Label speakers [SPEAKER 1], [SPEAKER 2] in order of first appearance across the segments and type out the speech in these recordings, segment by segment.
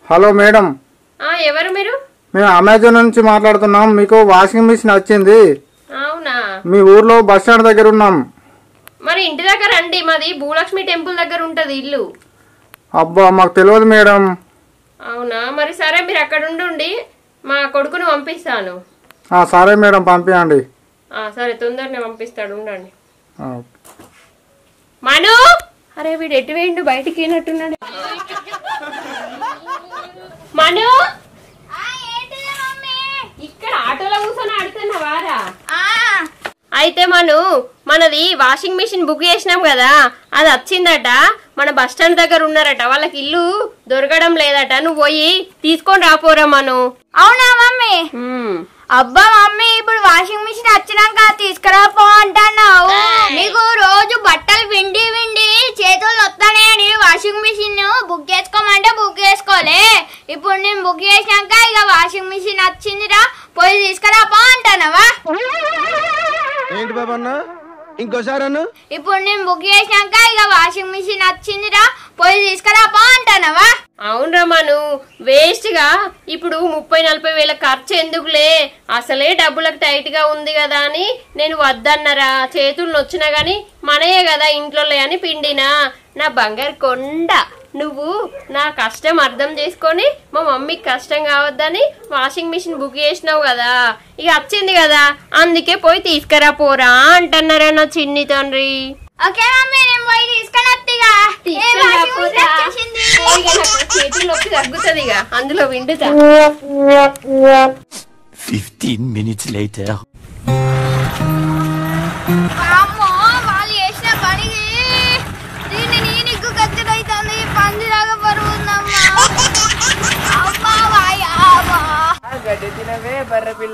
[SPEAKER 1] Hello madam
[SPEAKER 2] ఆ ఎవరు మీరు
[SPEAKER 1] మేము అమెజాన్ నుంచి మాట్లాడుతున్నాం మీకు వాషింగ్ మిషన్ వచ్చింది
[SPEAKER 2] అవునా
[SPEAKER 1] మీ ఊర్లో బస్ స్టాండ్ దగ్గర ఉన్నాం
[SPEAKER 2] మరి ఇంటి దగ్గర రండి మాది భూలక్ష్మి టెంపుల్ దగ్గర ఉంటది ఇల్లు
[SPEAKER 1] అబ్బా మాకు తెలియదు మేడం
[SPEAKER 2] అవునా మరి సరే మీరు అక్కడ ఉండి మా కొడుకుని పంపిస్తాను
[SPEAKER 1] ఆ, సరే మేడం పంపించండి
[SPEAKER 2] ఆ సరే తొందరనే పంపిస్తాడు ఉండండి
[SPEAKER 1] ఆ,
[SPEAKER 2] మను అరే వీడు ఎటు వేయండు బయటికి వెళ్ళినట్టున్నాడు మను ఇక్కడ ఆటోలో కూర్చొని ఆడుతున్నావారా అయితే మను మనది వాషింగ్ మిషన్ బుక్ చేసినాం కదా అది వచ్చిందట మన బస్ స్టాండ్ దగ్గర ఉన్నారట వాళ్ళకి ఇల్లు దొరకడం లేదట నువ్వు పోయి తీసుకొని రాపోరా మను
[SPEAKER 3] అవునా మమ్మీ
[SPEAKER 2] ఉమ్.
[SPEAKER 3] అబ్బా మమ్మీ ఇప్పుడు వాషింగ్ మిషన్ వచ్చినాక తీసుకురా పో అంటున్నావు నీకు రోజు బట్టలు విండి విండి చేతులు నొత్తానే అని వాషింగ్ మిషన్ బుక్ చేసుకోమంటే బుక్ చేసుకోలే ఇప్పుడు నేను బుక్ చేసినాక ఇక వాషింగ్ మిషన్ వచ్చిందిరా పోయి తీసుకురా పో అంటానవా
[SPEAKER 4] ఏంటి బాబా అన్న ఇంకోసారి అన్న
[SPEAKER 3] ఇప్పుడు నేను బుక్ చేసినాక ఇక వాషింగ్ మిషన్ వచ్చిందిరా పోయి తీసుకురా పో అంటానవా
[SPEAKER 2] అవునరా మను వేస్ట్ గా ఇప్పుడు ముప్పై నలభై వేల ఖర్చు ఎందుకులే అసలే డబ్బులకు టైట్ గా ఉంది కదా అని నేను వద్దన్నరా చేతులు నొచ్చినా గాని మనయే కదా ఇంట్లో అని పిండినా నా బంగారు కొండ నువ్వు నా కష్టం అర్థం చేసుకొని మా మమ్మీకి కష్టం కావద్దని వాషింగ్ మిషన్ బుక్ చేసినావు కదా ఇక వచ్చింది కదా అందుకే పోయి తీసుకురా పోరా అంటున్నారా నా చిన్ని తండ్రి
[SPEAKER 3] ఓకే మమ్మీ నేను పోయి తీసుకొని వస్తిగా ఏ వాషింగ్ మిషన్ వచ్చేసింది
[SPEAKER 2] చేతులు నొప్పి తగ్గుతుంది ఇక అందులో విండుతా
[SPEAKER 5] 15 minutes later.
[SPEAKER 3] అమ్మో వాళ్ళు చేసిన పనికి దీన్ని నేను ఇగ్గు కత్తిరైతుంది పందిలాగా బరువు ఉందమ్మా అమ్మా వాయ్ అమ్మా
[SPEAKER 6] గడ్డి తినవే బర్రె పిల్ల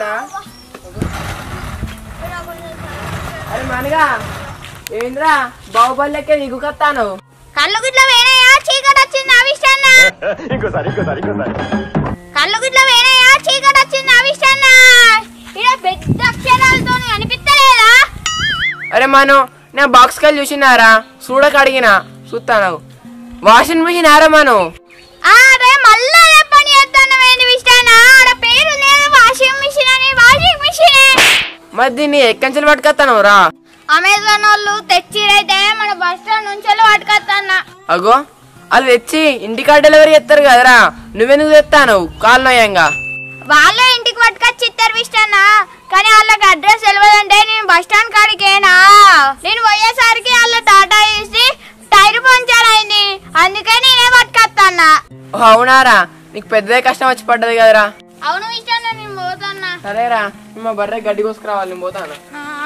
[SPEAKER 6] అరే మనగా ఏంద్రా బాహుబలికే దిగుకొత్తాను
[SPEAKER 3] కళ్ళు గిట్ల వేనయ్యా చీకటి వచ్చింది ఆవిష్టాన్న కళ్ళు గిట్ల వేనయ్యా చీకటి వచ్చింది ఆవిష్టాన్న ఇక్కడ పెద్ద అక్షరాలతో కనిపిస్తలేదా
[SPEAKER 6] అరే మను నేను బాక్స్ కల్ చూసినారా చూడక అడిగిన చూస్తాను వాషింగ్ మిషన్ ఆరా మను
[SPEAKER 3] ఆ రే మళ్ళా అదే పని చేస్తాను ఏంటి విష్టాన్న ఆడ పేరు లేదు వాషింగ్ మిషన్ అని వాషింగ్ మిషన్
[SPEAKER 6] మరి దీన్ని ఎక్కంచెలు పట్టుకొస్తాను రా
[SPEAKER 3] అమెజాన్ వాళ్ళు తెచ్చిరైతే మన బస్ స్టాండ్ నుంచి పట్టుకొస్తాన్న
[SPEAKER 6] అగో వాళ్ళు తెచ్చి ఇంటికాడ డెలివరీ చేస్తారు కదరా నువ్వెందుకు తెస్తాను కాలు నయంగా
[SPEAKER 3] వాళ్ళే ఇంటికి పట్టుకొచ్చి ఇస్తారు విష్టాన్న కానీ వాళ్ళకి అడ్రస్ తెలియదంటే నేను బస్ స్టాండ్ కాడికేనా నేను పోయేసరికి వాళ్ళ టాటా వేసి టైర్ పంచర్ అయింది అందుకే నేనే పట్టుకొస్తాన్నా
[SPEAKER 6] ఓ అవునారా నీకు పెద్దదే కష్టం వచ్చి పడ్డది కదరా
[SPEAKER 3] అవును విష్టాన్న నేను పోతాన్నా
[SPEAKER 6] సరేరా మా బర్రె గడ్డి కోసుకురావాలి నేను పోతాను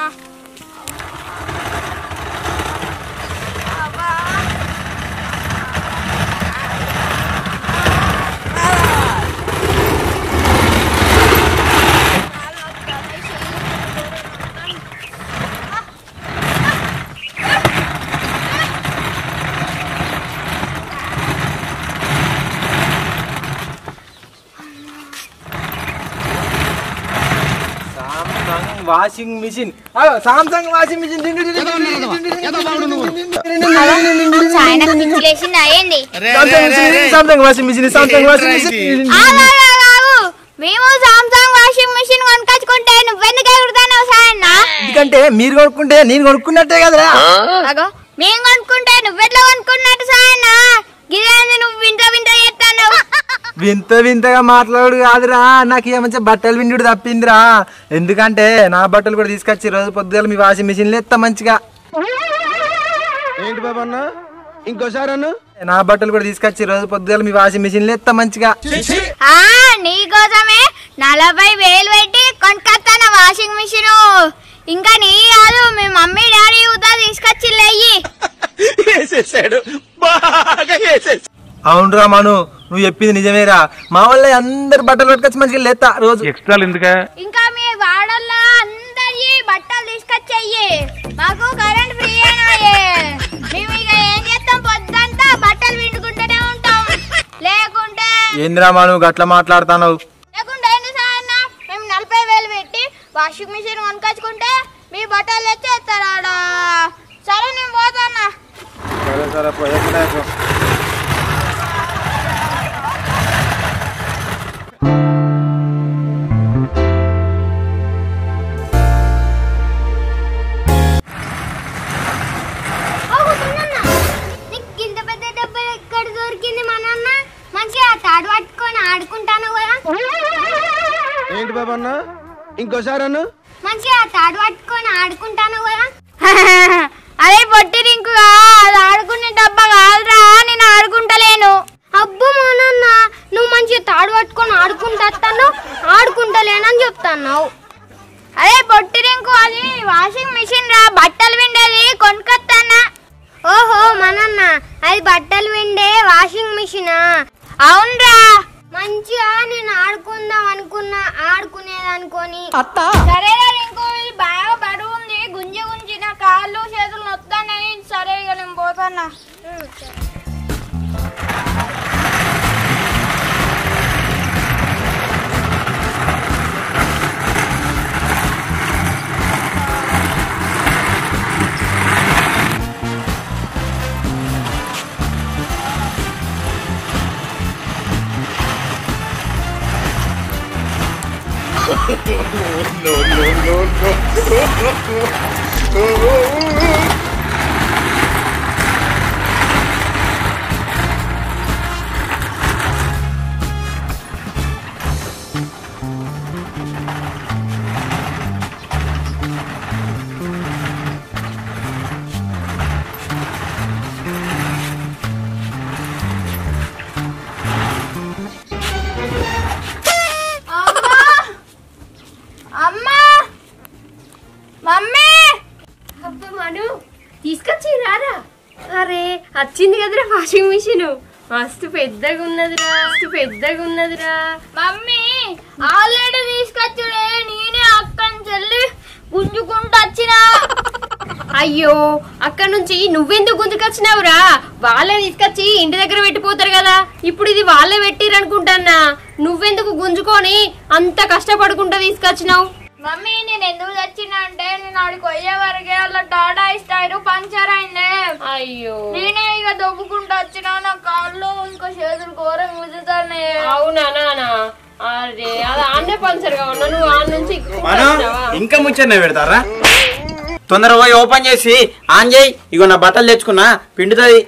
[SPEAKER 4] Samsung washing machine Samsung washing machine
[SPEAKER 3] ఆయన పిచ్చిలేసింది అయ్యింది
[SPEAKER 4] Samsung washing machine Samsung washing machine
[SPEAKER 3] ఆగు, ఆగు, ఆగు, ఆగు. మేము సామ్సంగ్ వాషింగ్ మిషన్ కొనుకొచ్చుకుంటే నువ్వెందుకు ఎగురుతావు సాయన్న
[SPEAKER 4] ఎందుకంటే మీరు కొనుక్కుంటే నేను కొనుక్కున్నట్టే కదరా
[SPEAKER 3] అగో మేము కొనుక్కుంటే నువ్వెట్లా కొనుక్కున్నట్టు సాయన్న గిదేంది నువ్వు వింత వింత చేస్తాను
[SPEAKER 4] వింత వింతగా మాట్లాడు కాదురా నాకు ఏమంటే బట్టలు విండు తప్పిందిరా ఎందుకంటే నా బట్టలు కూడా తీసుకొచ్చి రోజు పొద్దుగాల మీ వాషింగ్ మిషన్ ఎత్తా మంచిగా
[SPEAKER 7] ఏంటి బాబా అన్న ఇంకోసారి అన్న
[SPEAKER 4] నా బట్టలు కూడా తీసుకొచ్చి రోజు పొద్దుగాల మీ వాషింగ్ మిషన్ ఎత్తా మంచిగా
[SPEAKER 3] ఆ నీకోసమే నలభై వేలు పెట్టి కొనుక్కొస్తాను వాషింగ్ మిషన్ ఇంకా నీ కాదు మీ మమ్మీ డాడీ ఉదా తీసుకొచ్చి లేయి
[SPEAKER 7] వేసేసాడు బాగా వేసేసాడు
[SPEAKER 4] అవునురా మను నువ్వు చెప్పింది నిజమేరా మా వల్ల అందరు బట్టలు పట్టుకొచ్చి మంచిగా లేతా రోజు
[SPEAKER 3] ఇంకా మీ వాడల్లో అందరి బట్టలు తీసుకొచ్చేయి మాకు కరెంట్ ఫ్రీ అయినాయే మేము ఇక ఏం చేస్తాం పొద్దంతా బట్టలు విండుకుంటూనే ఉంటాం లేకుంటే
[SPEAKER 4] ఏందిరా మను గట్ల మాట్లాడుతావు
[SPEAKER 3] లేకుంటే ఏంటి సార్ అన్న మేము నలభై వేలు పెట్టి వాషింగ్ మిషన్ కొనుకొచ్చుకుంటే మీ బట్టలు తెచ్చేస్తారా సరే నేను పోతానా
[SPEAKER 1] సరే సరే పో ఎక్కడ
[SPEAKER 7] ఇంకోసారి అను
[SPEAKER 3] మంచిగా తాడు పట్టుకొని ఆడుకుంటాను కదా అదే పొట్టి రింకుగా అది ఆడుకునే డబ్బా కాదురా నేను ఆడుకుంటలేను అబ్బో మోనన్న నువ్వు మంచిగా తాడు పట్టుకొని ఆడుకుంటాను ఆడుకుంటలేనని చెప్తున్నావు అదే పొట్టి రింకు అది వాషింగ్ మిషన్ రా బట్టలు విండేది కొనుక్కొస్తానా ఓహో మనన్న అది బట్టలు విండే వాషింగ్ మిషనా అవునరా మంచిగా నేను ఆడుకుందాం అనుకున్నా ఆడుకునేదనుకొని సరేరా రింకు ఇది బాగా బరువు ఉంది గుంజి గుంజి నా కాళ్ళు చేతులు నొత్తానని సరే ఇక నేను పోతానా అమ్మా అమ్మా మమ్మీ
[SPEAKER 2] అబ్బా మను తీసుకొచ్చి రారా అరే వచ్చింది కదరా వాషింగ్ మిషన్ మస్తు పెద్దగా ఉన్నదిరా మస్తు పెద్దగా ఉన్నదిరా
[SPEAKER 3] మమ్మీ ఆల్రెడీ తీసుకొచ్చుడే నేనే అక్కని చెల్లి గుంజుకుంటూ వచ్చినా
[SPEAKER 2] అయ్యో అక్కడ నుంచి నువ్వెందుకు గుంజుకొచ్చినావురా వాళ్ళే తీసుకొచ్చి ఇంటి దగ్గర పెట్టిపోతారు కదా ఇప్పుడు ఇది వాళ్ళే పెట్టిరనుకుంటానా నువ్వెందుకు గుంజుకొని అంత కష్టపడుకుంటా తీసుకొచ్చినావు
[SPEAKER 3] మమ్మీ నేను ఎందుకు తెచ్చినా అంటే నేను ఆడికి పోయే వరకే వాళ్ళ టాటా ఇస్తారు పంచర్ అయిందే
[SPEAKER 2] అయ్యో
[SPEAKER 3] నేనే ఇక దొబ్బుకుంటూ వచ్చినా నా కాళ్ళు ఇంకా చేతులు ఘోరం గుజుతానే
[SPEAKER 2] అవునా నానా అరే అది ఆన్నే పంచర్ కావన్నా నువ్వు ఆన్ నుంచి
[SPEAKER 8] మనం
[SPEAKER 2] వచ్చినావా?
[SPEAKER 8] ఇంకా ముచ్చట పెడతారా తొందర పోయి ఓపెన్ చేసి ఆన్ చేయి ఇగో నా బట్టలు తెచ్చుకున్నా పిండుతుంది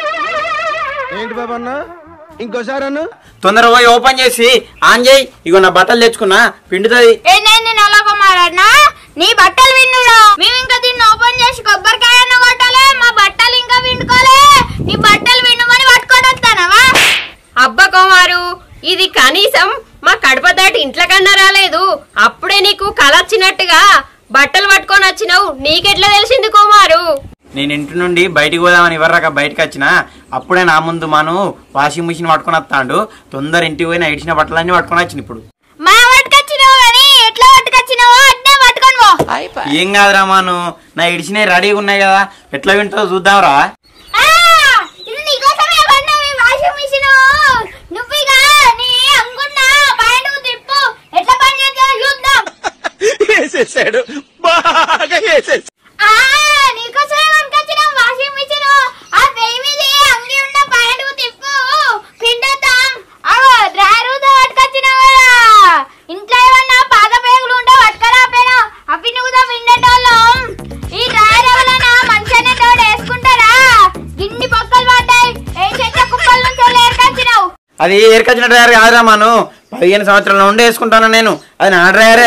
[SPEAKER 7] ఏంటి బాబు అన్న ఇంకోసారి అను
[SPEAKER 8] తొందర పోయి ఓపెన్ చేసి ఆన్ చేయి ఇగో నా బట్టలు తెచ్చుకున్నా పిండుతుంది
[SPEAKER 3] ఏంటండి నల్లకుమారన్నా నీ బట్టలు విన్నుడు మేము ఇంకా దీన్ని ఓపెన్ చేసి కొబ్బరికాయను కొట్టాలి మా బట్టలు ఇంకా విండుకోలే నీ బట్టలు విండుమని పట్టుకొని వస్తానవా
[SPEAKER 2] అబ్బా కుమారు ఇది కనీసం మా కడప దాటి ఇంట్లో కన్నా రాలేదు అప్పుడే నీకు కల వచ్చినట్టుగా బట్టలు పట్టుకొని వచ్చినావు నీకెట్లా తెలిసింది కుమారు
[SPEAKER 8] నేను ఇంటి నుండి బయటికి పోదామని ఇవ్వరాక బయటకు వచ్చిన అప్పుడే నా ముందు మాను వాషింగ్ మిషన్ పట్టుకొని వస్తాడు తొందర ఇంటికి పోయి నా ఇడిచిన బట్టలన్నీ పట్టుకొని వచ్చిన ఇప్పుడు
[SPEAKER 3] మా పట్టుకొచ్చినావు కానీ ఎట్లా పట్టుకొచ్చినావో అట్నే పట్టుకొని పో
[SPEAKER 8] ఏం కాదురా మాను నా ఇడిచినవి రెడీగా ఉన్నాయి కదా ఎట్లా వింటుందో చూద్దాంరా
[SPEAKER 3] ఆ, ఇది నీకోసమే కొన్నా ఈ వాషింగ్ మిషన్ నువ్వు ఇక నీ అంగున్న బయటకు తిప్పు ఎట్లా పని చేస్తావో చూద్దాం
[SPEAKER 7] వేసేసాడు బాగా వేసేసాడు
[SPEAKER 3] ఆ నీకోసమే కొనుకొచ్చినాం వాషింగ్ మిషన్ ఆ వెయ్యి మీద అంగి ఉన్న బయటకు తిప్పు పిండేద్దాం అగో డ్రైరుతో పట్టుకొచ్చినావు కదా ఇంట్లో ఏమన్నా పాత పేగులు ఉంటే పట్టుకరాపోయినా అవి నువ్వు పిండేటోళ్ళం ఈ డ్రైర్ ఎవరైనా మంచిగానే తోడు వేసుకుంటారా గిన్ని పక్కలు పడ్డాయి ఏ చెట్ల కుప్పల నుంచి ఏర్కొచ్చినావు
[SPEAKER 8] అది ఏరికొచ్చిన డ్రైవర్ కాదురా మాను పదిహేను సంవత్సరాల నుండి వేసుకుంటాను నేను అది నా డ్రైవరే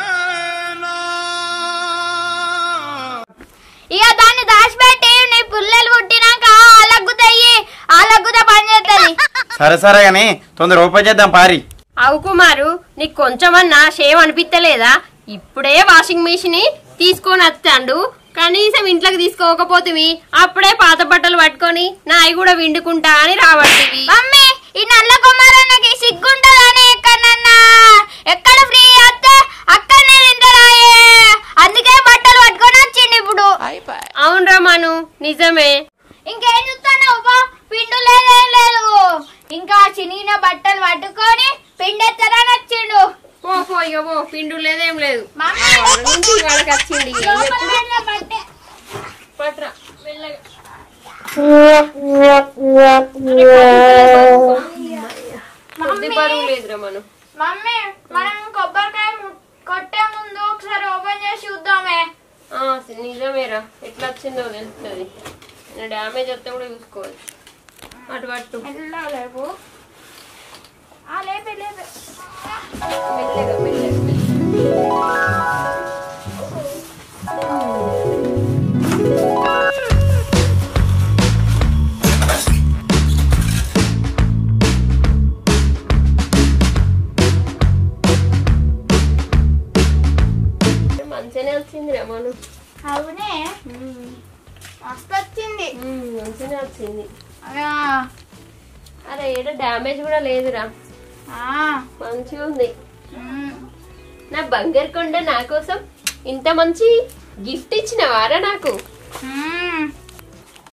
[SPEAKER 3] ఇక దాన్ని దాచిపెట్టి నీ పుల్లలు పుట్టినాక ఆలగ్గుతాయి ఆలగ్గుతా పని చేస్తుంది
[SPEAKER 8] సరే సరే కానీ తొందర ఓపెన్ చేద్దాం పారి
[SPEAKER 2] అవు కుమారు నీకు కొంచెమన్నా షేమ్ అనిపిస్తలేదా ఇప్పుడే వాషింగ్ మిషన్ తీసుకొని వస్తాడు కనీసం ఇంట్లోకి తీసుకోకపోతివి అప్పుడే పాత బట్టలు పట్టుకొని నాయి కూడా విండుకుంటా అని రావట్టివి
[SPEAKER 3] మమ్మీ ఈ నల్ల కుమారన్నకి సిగ్గుంటదని ఎక్కడన్నా ఎక్కడ ఫ్రీ వస్తే అక్కడనే తింటారాయే అందుకే బట్టలు పట్టుకొని వచ్చిండు ఇప్పుడు
[SPEAKER 2] అవునరా మను నిజమే
[SPEAKER 3] ఇంకేం చూస్తాను పిండు లేదేం లేదు ఇంకా చినిగిన బట్టలు పట్టుకొని పిండెత్తరని వచ్చిండు
[SPEAKER 2] పో పో ఇక పో పిండు లేదేం లేదు
[SPEAKER 3] మమ్మీ
[SPEAKER 2] ఆడ నుంచి ఇవాళకి వచ్చింది ఇక.
[SPEAKER 3] లోపల పెట్టిన బట్టే.
[SPEAKER 2] పట్రా మెల్లగా. కొద్ది బరువు లేదురా మనం
[SPEAKER 3] మమ్మీ మనం కొబ్బరికాయ ము- కొట్టే ముందు ఒకసారి ఓపెన్ చేసి చూద్దామే
[SPEAKER 2] ఆ, నిజమేరా ఎట్లా వచ్చిందో తెలుస్తుంది డ్యామేజ్ వస్తే కూడా చూసుకోవచ్చు అటు పట్టు
[SPEAKER 3] ఎట్లా లేవు ఆ లేపే లేపే
[SPEAKER 2] మెల్లగా మెల్లగా మెల్లగా. మంచిగానే వచ్చింది రమను
[SPEAKER 3] అవునే మస్తు వచ్చింది
[SPEAKER 2] మంచిగానే వచ్చింది
[SPEAKER 3] ఆ,
[SPEAKER 2] అరే ఏదో డ్యామేజ్ కూడా లేదురా
[SPEAKER 3] ఆ,
[SPEAKER 2] మంచిగా ఉంది
[SPEAKER 3] ఉమ్.
[SPEAKER 2] నా బంగారు కొండ నా కోసం ఇంత మంచి గిఫ్ట్ ఇచ్చినవారా నాకు
[SPEAKER 3] మ్మ్.